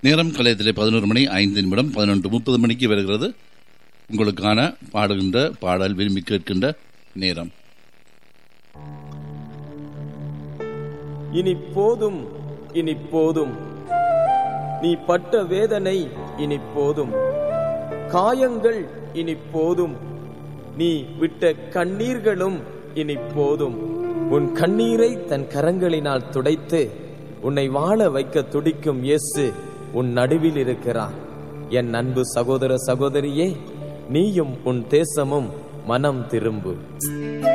நேரம் கலையத்திலே பதினோரு மணி ஐந்து நிமிடம் பதினொன்று முப்பது மணிக்கு வருகிறது உங்களுக்கான பாடுகின்ற பாடல் விரும்பி கேட்கின்ற நேரம் இனி போதும் இனி போதும் நீ பட்ட வேதனை இனி போதும் காயங்கள் இனி போதும் நீ விட்ட கண்ணீர்களும் இனி போதும் உன் கண்ணீரை தன் கரங்களினால் துடைத்து உன்னை வாழ வைக்க துடிக்கும் இயேசு உன் நடுவில் இருக்கிறார் என் அன்பு சகோதர சகோதரியே நீயும் உன் தேசமும் மனம் திரும்பு